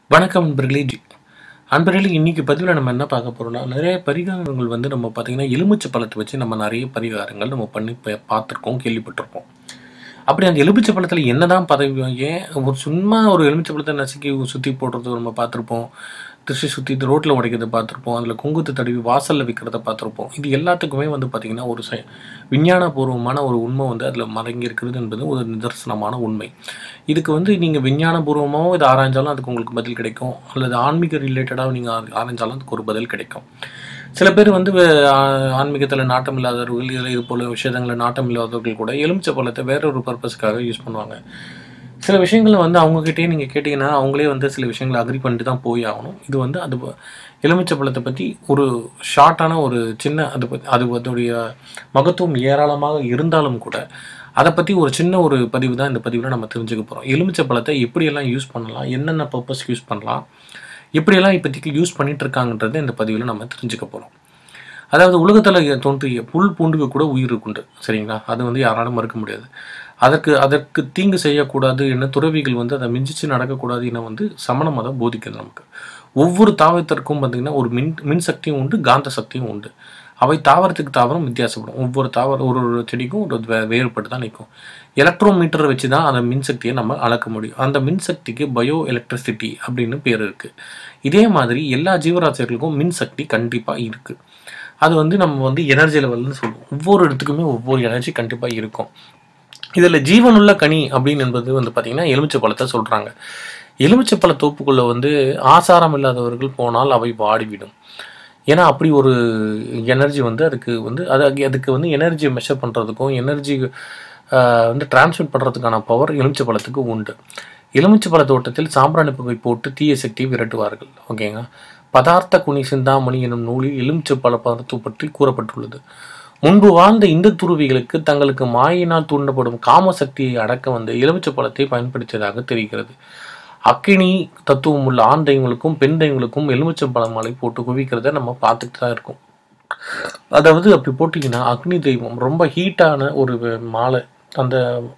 வணக்கம் நண்பர்களே ஜி அன்பர்களே இன்னைக்கு பதிவில் நம்ம என்ன பார்க்க போறோம்னா நிறைய பரிகாரங்கள் வந்து நம்ம பார்த்தீங்கன்னா எலுமிச்சை பழத்தை வச்சு நம்ம நிறைய பரிகாரங்கள் நம்ம பண்ணி பா- பார்த்திருக்கோம் கேள்விப்பட்டிருப்போம் அப்படி அந்த எலுமிச்சை பழத்தில் என்னதான் பதவி ஏன் ஒரு சும்மா ஒரு எலுமிச்சை பழத்தை நசுக்கி சுற்றி போடுறது நம்ம பார்த்துருப்போம் திருஷ்டி சுற்றி ரோட்டில் உடைக்கிறத பார்த்துருப்போம் அதில் குங்குத்து தடவி வாசலில் விற்கிறத பார்த்துருப்போம் இது எல்லாத்துக்குமே வந்து பார்த்திங்கன்னா ஒரு ச விஞ்ஞானபூர்வமான ஒரு உண்மை வந்து அதில் மடங்கி இருக்கிறது என்பது ஒரு நிதர்சனமான உண்மை இதுக்கு வந்து நீங்கள் விஞ்ஞானபூர்வமாகவும் இதை ஆராய்ஞ்சாலும் அதுக்கு உங்களுக்கு பதில் கிடைக்கும் அல்லது ஆன்மீக ரிலேட்டடாக நீங்கள் ஆராய்ஞ்சாலும் அதுக்கு ஒரு பதில் கிடைக்கும் சில பேர் வந்து ஆன்மீகத்தில் நாட்டம் இல்லாதவர்கள் இதில் இது போல விஷயங்களில் நாட்டம் இல்லாதவர்கள் கூட எலுமிச்சை பழத்தை வேற ஒரு பர்பஸ்க்காக யூஸ் பண்ணுவாங்க சில விஷயங்களை வந்து அவங்கக்கிட்டே நீங்கள் கேட்டிங்கன்னா அவங்களே வந்து சில விஷயங்களை அக்ரி பண்ணிட்டு தான் போய் ஆகணும் இது வந்து அது ப- எலுமிச்சை பழத்தை பற்றி ஒரு ஷார்ட்டான ஒரு சின்ன அது பத்தி- அது அதோடைய மகத்துவம் ஏராளமாக இருந்தாலும் கூட அதை பற்றி ஒரு சின்ன ஒரு பதிவு தான் இந்த பதிவில் நம்ம தெரிஞ்சுக்க போகிறோம் எலுமிச்சை பழத்தை எப்படியெல்லாம் யூஸ் பண்ணலாம் என்னென்ன பர்பஸ் யூஸ் பண்ணலாம் எப்படியெல்லாம் இப்போதைக்கு யூஸ் பண்ணிட்டு இருக்காங்கன்றதை இந்த பதிவில் நம்ம தெரிஞ்சுக்க போகிறோம் அதாவது உலகத்தில் தோன்றிய புல் பூண்டுக்கு கூட உயிர் இருக்குண்டு சரிங்களா அது வந்து யாராலும் மறுக்க முடியாது அதற்கு அதற்கு தீங்கு செய்யக்கூடாது என்ன துறவிகள் வந்து அதை மிஞ்சிச்சு நடக்கக்கூடாது என வந்து சமண மதம் போதிக்குது நமக்கு ஒவ்வொரு தாவரத்திற்கும் பார்த்தீங்கன்னா ஒரு மின் மின் சக்தியும் உண்டு காந்த சக்தியும் உண்டு அவை தாவரத்துக்கு தாவரம் வித்தியாசப்படும் ஒவ்வொரு தாவர ஒரு ஒரு செடிக்கும் ஒரு வே வேறுபட்டு தான் நிற்கும் எலக்ட்ரோமீட்டரை வச்சு தான் அந்த மின்சக்தியை நம்ம அளக்க முடியும் அந்த மின்சக்திக்கு பயோ எலக்ட்ரிசிட்டி அப்படின்னு பேர் இருக்குது இதே மாதிரி எல்லா ஜீவராசிகளுக்கும் மின்சக்தி கண்டிப்பாக இருக்குது அது வந்து நம்ம வந்து எனர்ஜி லெவல்னு சொல்லுவோம் ஒவ்வொரு இடத்துக்குமே ஒவ்வொரு எனர்ஜி கண்டிப்பாக இருக்கும் இதில் ஜீவனுள்ள கனி அப்படின்னு என்பது வந்து பார்த்திங்கன்னா எலுமிச்சை பழத்தை சொல்கிறாங்க எலுமிச்சை பழ தோப்புக்குள்ளே வந்து ஆசாரம் இல்லாதவர்கள் போனால் அவை வாடிவிடும் ஏன்னா அப்படி ஒரு எனர்ஜி வந்து அதுக்கு வந்து அது அதுக்கு வந்து எனர்ஜியை மெஷர் பண்ணுறதுக்கும் எனர்ஜி வந்து டிரான்ஸ்மிட் பண்ணுறதுக்கான பவர் எலுமிச்சை பழத்துக்கு உண்டு எலுமிச்சை பழ தோட்டத்தில் சாம்பிராணி புகை போட்டு தீய சக்தியை விரட்டுவார்கள் ஓகேங்க பதார்த்த குனி சிந்தாமணி எனும் நூலில் எலுமிச்சை பழ பதத்து பற்றி கூறப்பட்டுள்ளது முன்பு வாழ்ந்த இந்து துருவிகளுக்கு தங்களுக்கு மாயினால் தூண்டப்படும் காம சக்தியை அடக்க வந்த எலுமிச்சை பழத்தை பயன்படுத்தியதாக தெரிகிறது அக்கினி தத்துவம் உள்ள ஆண் தெய்வங்களுக்கும் பெண் தெய்வங்களுக்கும் எலுமிச்சை பழம் மலை போட்டு குவிக்கிறத நம்ம பார்த்துட்டு தான் இருக்கோம் அதாவது அப்படி போட்டிங்கன்னா அக்னி தெய்வம் ரொம்ப ஹீட்டான ஒரு மாலை அந்த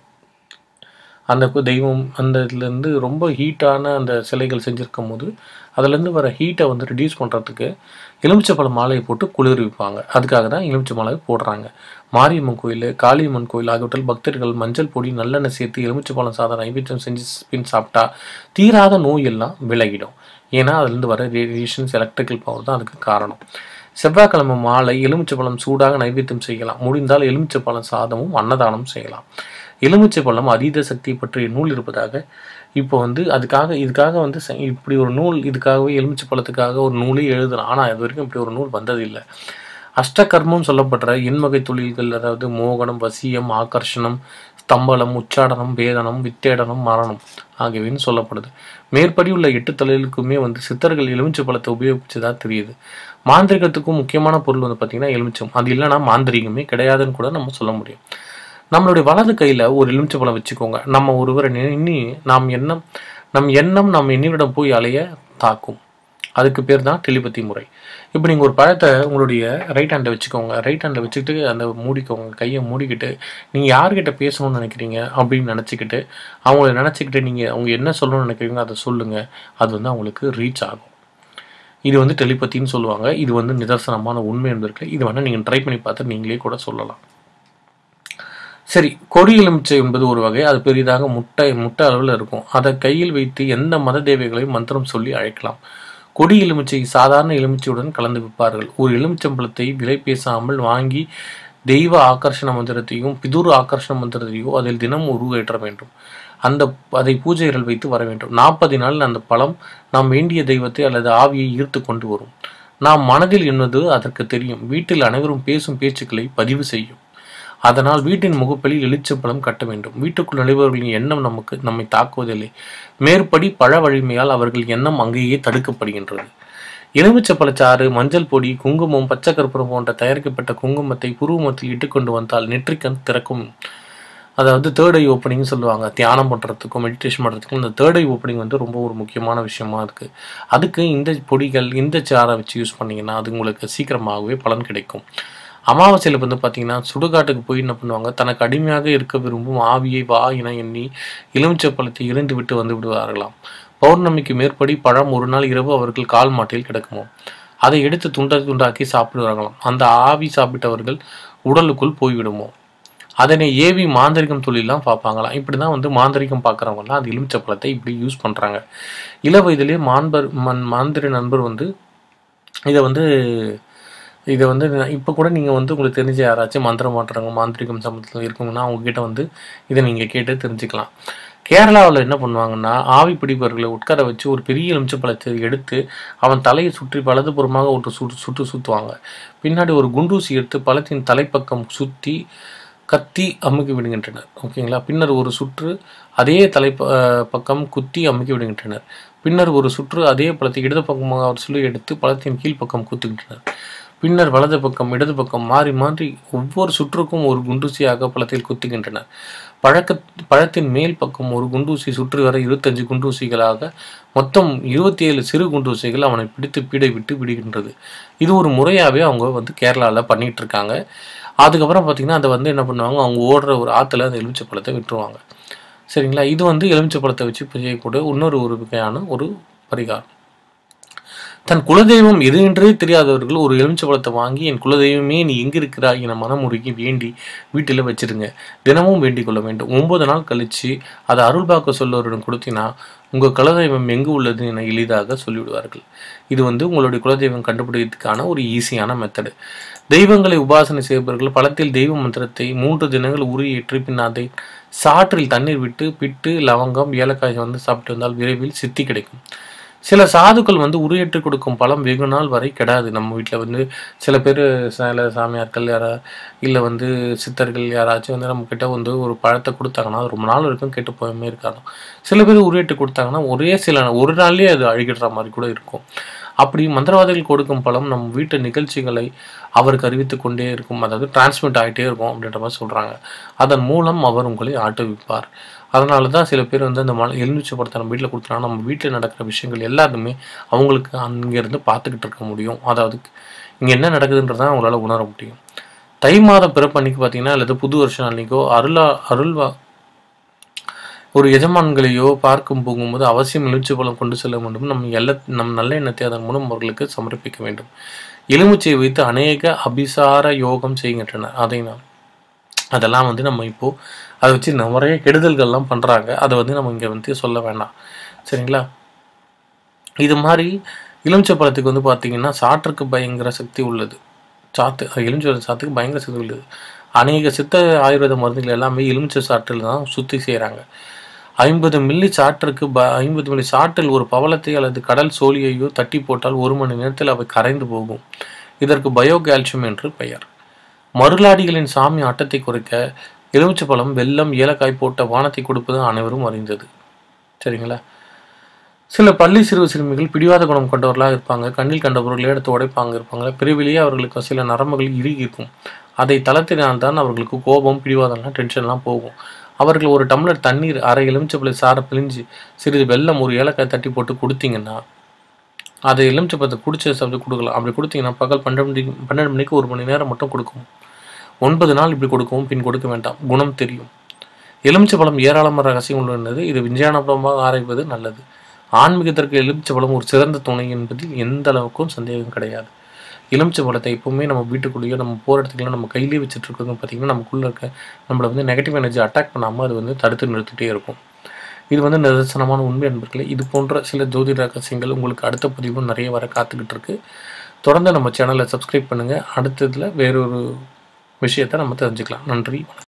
அந்த கு- தெய்வம் அந்த இதுலேருந்து ரொம்ப ஹீட்டான அந்த சிலைகள் செஞ்சுருக்கும் போது அதுலேருந்து வர ஹீட்டை வந்து ரிடியூஸ் பண்ணுறதுக்கு எலுமிச்சைப்பழம் மாலையை போட்டு குளிர்விப்பாங்க அதுக்காக தான் எலுமிச்சை மாலை போடுறாங்க மாரியம்மன் கோயில் காளியம்மன் கோயில் ஆகியவற்றில் பக்தர்கள் மஞ்சள் பொடி நல்லெண்ணெய் சேர்த்து எலுமிச்சைப்பழம் சாதம் நைவேத்தியம் செஞ்சு பின் சாப்பிட்டா தீராத நோய் எல்லாம் விலகிடும் ஏன்னா அதுலேருந்து வர ரேடியேஷன்ஸ் எலக்ட்ரிக்கல் பவர் தான் அதுக்கு காரணம் செவ்வாய்க்கிழமை மாலை எலுமிச்சைப்பழம் சூடாக நைவேத்தியம் செய்யலாம் முடிந்தால் எலுமிச்சைப்பழம் சாதமும் அன்னதானம் செய்யலாம் எலுமிச்சை பழம் அதீத சக்தி பற்றிய நூல் இருப்பதாக இப்போ வந்து அதுக்காக இதுக்காக வந்து ச- இப்படி ஒரு நூல் இதுக்காகவே எலுமிச்சை பழத்துக்காக ஒரு நூலே எழுதுறான் ஆனால் இது வரைக்கும் இப்படி ஒரு நூல் வந்ததில்லை அஷ்டகர்மம் சொல்லப்படுற எண்வகை தொழில்கள் அதாவது மோகனம் வசியம் ஆகர்ஷணம் ஸ்தம்பலம் உச்சாடனம் வேதனம் வித்தேடனம் மரணம் ஆகியவைன்னு சொல்லப்படுது மேற்படி உள்ள எட்டு தொழிலுக்குமே வந்து சித்தர்கள் எலுமிச்சை பழத்தை உபயோகிச்சதா தெரியுது மாந்திரிகத்துக்கும் முக்கியமான பொருள் வந்து பார்த்தீங்கன்னா எலுமிச்சம் அது இல்லைன்னா மாந்திரிகமே கிடையாதுன்னு கூட நம்ம சொல்ல முடியும் நம்மளுடைய வலது கையில் ஒரு எலுமிச்சை பழம் வச்சுக்கோங்க நம்ம ஒருவரை எண்ணி நாம் எண்ணம் நம் எண்ணம் நம் எண்ணிவிடம் போய் அலைய தாக்கும் அதுக்கு பேர் தான் டெலிபதி முறை இப்போ நீங்கள் ஒரு பழத்தை உங்களுடைய ரைட் ஹேண்டை வச்சுக்கோங்க ரைட் ஹேண்டில் வச்சுக்கிட்டு அந்த மூடிக்கோங்க கையை மூடிக்கிட்டு நீங்கள் யார்கிட்ட பேசணும்னு நினைக்கிறீங்க அப்படின்னு நினச்சிக்கிட்டு அவங்கள நினச்சிக்கிட்டு நீங்கள் அவங்க என்ன சொல்லணும்னு நினைக்கிறீங்களோ அதை சொல்லுங்கள் அது வந்து அவங்களுக்கு ரீச் ஆகும் இது வந்து டெலிபத்தின்னு சொல்லுவாங்க இது வந்து நிதர்சனமான உண்மை என்பதற்கு இது வேணால் நீங்கள் ட்ரை பண்ணி பார்த்து நீங்களே கூட சொல்லலாம் சரி கொடி எலுமிச்சை என்பது ஒரு வகை அது பெரிதாக முட்டை முட்டை அளவில் இருக்கும் அதை கையில் வைத்து எந்த மத தேவைகளையும் மந்திரம் சொல்லி அழைக்கலாம் கொடி எலுமிச்சை சாதாரண எலுமிச்சையுடன் கலந்து விற்பார்கள் ஒரு எலுமிச்சம்பழத்தை விலை பேசாமல் வாங்கி தெய்வ ஆகர்ஷண மந்திரத்தையும் பிதுர் ஆகர்ஷண மந்திரத்தையும் அதில் தினம் உருவேற்ற வேண்டும் அந்த அதை பூஜைகள் வைத்து வர வேண்டும் நாற்பது நாள் அந்த பழம் நாம் வேண்டிய தெய்வத்தை அல்லது ஆவியை ஈர்த்து கொண்டு வரும் நாம் மனதில் என்பது அதற்கு தெரியும் வீட்டில் அனைவரும் பேசும் பேச்சுக்களை பதிவு செய்யும் அதனால் வீட்டின் முகப்பில் எலுச்சப்பழம் கட்ட வேண்டும் வீட்டுக்குள் நுழைபவர்களின் எண்ணம் நமக்கு நம்மை தாக்குவதில்லை மேற்படி பழ வலிமையால் அவர்கள் எண்ணம் அங்கேயே தடுக்கப்படுகின்றது எலுமிச்சப்பழச்சாறு மஞ்சள் பொடி குங்குமம் பச்சை கற்பூரம் போன்ற தயாரிக்கப்பட்ட குங்குமத்தை புருவமத்தில் இட்டுக்கொண்டு வந்தால் நெற்றிக்கண் திறக்கும் அதாவது தேர்ட் ஐ ஓப்பனிங் சொல்லுவாங்க தியானம் பண்ணுறதுக்கும் மெடிடேஷன் பண்ணுறதுக்கும் இந்த தேர்ட் ஐ ஓப்பனிங் வந்து ரொம்ப ஒரு முக்கியமான விஷயமா இருக்குது அதுக்கு இந்த பொடிகள் இந்த சாரை வச்சு யூஸ் பண்ணீங்கன்னா அது உங்களுக்கு சீக்கிரமாகவே பலன் கிடைக்கும் அமாவாசையில் வந்து பார்த்தீங்கன்னா சுடுகாட்டுக்கு போய் என்ன பண்ணுவாங்க தனக்கு அடிமையாக இருக்க விரும்பும் ஆவியை வா என எண்ணி எலுமிச்சை பழத்தை இருந்து விட்டு வந்து விடுவார்களாம் பௌர்ணமிக்கு மேற்படி பழம் ஒரு நாள் இரவு அவர்கள் கால் மாட்டில் கிடக்குமோ அதை எடுத்து துண்ட துண்டாக்கி சாப்பிடுவார்களாம் அந்த ஆவி சாப்பிட்டவர்கள் உடலுக்குள் போய்விடுமோ அதனை ஏவி மாந்திரிகம் தொழிலாம் பார்ப்பாங்களாம் இப்படி தான் வந்து மாந்திரிகம் பார்க்குறவங்கலாம் அந்த எலுமிச்சை பழத்தை இப்படி யூஸ் பண்ணுறாங்க இள வயதிலே மாண்பர் மன் மாந்திரி நண்பர் வந்து இதை வந்து இதை வந்து இப்போ கூட நீங்கள் வந்து உங்களுக்கு தெரிஞ்ச யாராச்சும் மந்திரம் மாட்டுறாங்க மாந்திரிகம் சம்பந்தத்தில் இருக்கவங்கன்னா அவங்கக்கிட்ட வந்து இதை நீங்கள் கேட்டு தெரிஞ்சுக்கலாம் கேரளாவில் என்ன பண்ணுவாங்கன்னா ஆவி பிடிப்பவர்களை உட்கார வச்சு ஒரு பெரிய எலுமிச்சை பழத்தை எடுத்து அவன் தலையை சுற்றி வலதுபுறமாக ஒரு சுட்டு சுட்டு சுற்றுவாங்க பின்னாடி ஒரு குண்டூசி எடுத்து பழத்தின் தலைப்பக்கம் சுற்றி கத்தி அமுக்கி விடுகின்றனர் ஓகேங்களா பின்னர் ஒரு சுற்று அதே தலை ப- பக்கம் குத்தி அமுக்கி விடுகின்றனர் பின்னர் ஒரு சுற்று அதே பழத்தை இடது பக்கமாக அவர் சொல்லி எடுத்து பழத்தின் கீழ்ப்பக்கம் குத்துகின்றனர் பின்னர் வலது பக்கம் இடது பக்கம் மாறி மாறி ஒவ்வொரு சுற்றுக்கும் ஒரு குண்டூசியாக பழத்தில் குத்துகின்றனர் பழக்க பழத்தின் மேல் பக்கம் ஒரு குண்டூசி சுற்றி வர இருபத்தஞ்சு குண்டூசிகளாக மொத்தம் இருபத்தி ஏழு சிறு குண்டூசிகள் அவனை பிடித்து பீடை விட்டு விடுகின்றது இது ஒரு முறையாகவே அவங்க வந்து கேரளாவில் பண்ணிட்டு இருக்காங்க அதுக்கப்புறம் பார்த்தீங்கன்னா அதை வந்து என்ன பண்ணுவாங்க அவங்க ஓடுற ஒரு ஆற்றுல அந்த எலுமிச்சை பழத்தை விட்டுருவாங்க சரிங்களா இது வந்து எலுமிச்சை பழத்தை வச்சு இப்ப செய்யக்கூடிய இன்னொரு ஒரு வகையான ஒரு பரிகாரம் தன் குலதெய்வம் எது என்றே தெரியாதவர்கள் ஒரு எலுமிச்சை பழத்தை வாங்கி என் குலதெய்வமே நீ எங்க இருக்கிறாய் என மனமுருகி வேண்டி வீட்டில் வச்சிருங்க தினமும் வேண்டிக் கொள்ள வேண்டும் ஒன்பது நாள் கழிச்சு அதை அருள் பார்க்க சொல்லவரிடம் கொடுத்தினா உங்கள் குலதெய்வம் எங்கு உள்ளது என எளிதாக சொல்லிவிடுவார்கள் இது வந்து உங்களுடைய குலதெய்வம் கண்டுபிடிக்கிறதுக்கான ஒரு ஈஸியான மெத்தடு தெய்வங்களை உபாசனை செய்பவர்கள் பழத்தில் தெய்வ மந்திரத்தை மூன்று தினங்கள் உருயேற்றி பின் அதை சாற்றில் தண்ணீர் விட்டு பிட்டு லவங்கம் ஏலக்காய் வந்து சாப்பிட்டு வந்தால் விரைவில் சித்தி கிடைக்கும் சில சாதுக்கள் வந்து உருயேற்றி கொடுக்கும் பழம் வெகு நாள் வரை கெடாது நம்ம வீட்டில் வந்து சில பேர் சில சாமியார்கள் யாரா இல்லை வந்து சித்தர்கள் யாராச்சும் வந்து நம்ம கிட்ட வந்து ஒரு பழத்தை கொடுத்தாங்கன்னா அது ரொம்ப நாள் வரைக்கும் கெட்டு போயமே இருக்காது சில பேர் உருயேற்றி கொடுத்தாங்கன்னா ஒரே சில ஒரு நாள்லயே அது அழுகிடுற மாதிரி கூட இருக்கும் அப்படி மந்திரவாதிகள் கொடுக்கும் பழம் நம்ம வீட்டு நிகழ்ச்சிகளை அவருக்கு அறிவித்து கொண்டே இருக்கும் அதாவது டிரான்ஸ்மிட் ஆகிட்டே இருக்கும் அப்படின்ற மாதிரி சொல்கிறாங்க அதன் மூலம் அவர் உங்களை ஆட்டுவிப்பார் அதனால தான் சில பேர் வந்து அந்த மலை எலுமிச்சை படத்தை நம்ம வீட்டில் கொடுத்தனா நம்ம வீட்டில் நடக்கிற விஷயங்கள் எல்லாருமே அவங்களுக்கு அங்கேருந்து பார்த்துக்கிட்டு இருக்க முடியும் அதாவது இங்கே என்ன நடக்குதுன்றதை அவங்களால உணர முடியும் தை மாத பிறப்பு அன்னைக்கு பார்த்தீங்கன்னா அல்லது புது வருஷம் அன்னைக்கோ அருளா அருள்வா ஒரு எஜமான்களையோ பார்க்கும் போகும்போது அவசியம் எலுமிச்சை பழம் கொண்டு செல்ல வேண்டும் நம்ம எல்ல நம் நல்ல எண்ணத்தை அதன் மூலம் அவர்களுக்கு சமர்ப்பிக்க வேண்டும் எலுமிச்சையை வைத்து அநேக அபிசார யோகம் செய்கின்றனர் அதை நாம் அதெல்லாம் வந்து நம்ம இப்போ அதை வச்சு நிறைய கெடுதல்கள்லாம் பண்ணுறாங்க அதை வந்து நம்ம இங்கே வந்து சொல்ல வேண்டாம் சரிங்களா இது மாதிரி எலுமிச்சை பழத்துக்கு வந்து பார்த்தீங்கன்னா சாற்றுக்கு பயங்கர சக்தி உள்ளது சாத்து எலுமிச்சை சாத்துக்கு பயங்கர சக்தி உள்ளது அநேக சித்த ஆயுர்வேத மருந்துகள் எல்லாமே எலுமிச்சை சாற்றில் தான் சுத்தி செய்கிறாங்க ஐம்பது மில்லி சாற்றுக்கு ப ஐம்பது மில்லி சாற்றில் ஒரு பவளத்தை அல்லது கடல் சோழியையோ தட்டி போட்டால் ஒரு மணி நேரத்தில் அவை கரைந்து போகும் இதற்கு பயோ கால்சியம் என்று பெயர் மருளாடிகளின் சாமி ஆட்டத்தை குறைக்க எலுமிச்சை பழம் வெல்லம் ஏலக்காய் போட்ட வானத்தை கொடுப்பது அனைவரும் அறிந்தது சரிங்களா சில பள்ளி சிறுவ சிறுமிகள் பிடிவாத குணம் கொண்டவர்களாக இருப்பாங்க கண்ணில் கண்ட பொருளை எடுத்து உடைப்பாங்க இருப்பாங்க பிறவிலேயே அவர்களுக்கு சில நரம்புகள் இறுகி இருக்கும் அதை தளர்த்தினால்தான் அவர்களுக்கு கோபம் பிடிவாதம்லாம் டென்ஷன்லாம் போகும் அவர்கள் ஒரு டம்ளர் தண்ணீர் அரை எலுமிச்சப்பழ சாரை பிழிஞ்சு சிறிது வெல்லம் ஒரு ஏலக்காய் தட்டி போட்டு கொடுத்தீங்கன்னா அதை எலுமிச்சப்பழத்தை குடிச்ச சாப்பிட்டு கொடுக்கலாம் அப்படி கொடுத்தீங்கன்னா பகல் பன்னெண்டு மணிக்கு பன்னெண்டு மணிக்கு ஒரு மணி நேரம் மட்டும் கொடுக்கும் ஒன்பது நாள் இப்படி கொடுக்கவும் பின் கொடுக்க வேண்டாம் குணம் தெரியும் எலுமிச்சப்பழம் ஏராளமான ரகசியம் உள்ளது இது விஞ்ஞானபுரமாக ஆராய்வது நல்லது ஆன்மீகத்திற்கு எலுமிச்சப்பழம் ஒரு சிறந்த துணை என்பதில் எந்த அளவுக்கும் சந்தேகம் கிடையாது எலுமிச்சை பழத்தை எப்பவுமே நம்ம வீட்டுக்குள்ளேயோ நம்ம போகிற இடத்துக்குலாம் நம்ம கையிலேயே வச்சுட்டு இருக்கிறது பார்த்தீங்கன்னா நமக்குள்ளே இருக்க நம்மளை வந்து நெகட்டிவ் எனர்ஜி அட்டாக் பண்ணாமல் அது வந்து தடுத்து நிறுத்திட்டே இருக்கும் இது வந்து நிதர்சனமான உண்மை என்பர்களே இது போன்ற சில ஜோதிட ரகசியங்கள் உங்களுக்கு அடுத்த பதிவும் நிறைய வர காத்துக்கிட்டு இருக்கு தொடர்ந்து நம்ம சேனலை சப்ஸ்கிரைப் பண்ணுங்கள் அடுத்ததில் வேறொரு விஷயத்தை நம்ம தெரிஞ்சுக்கலாம் நன்றி வணக்கம்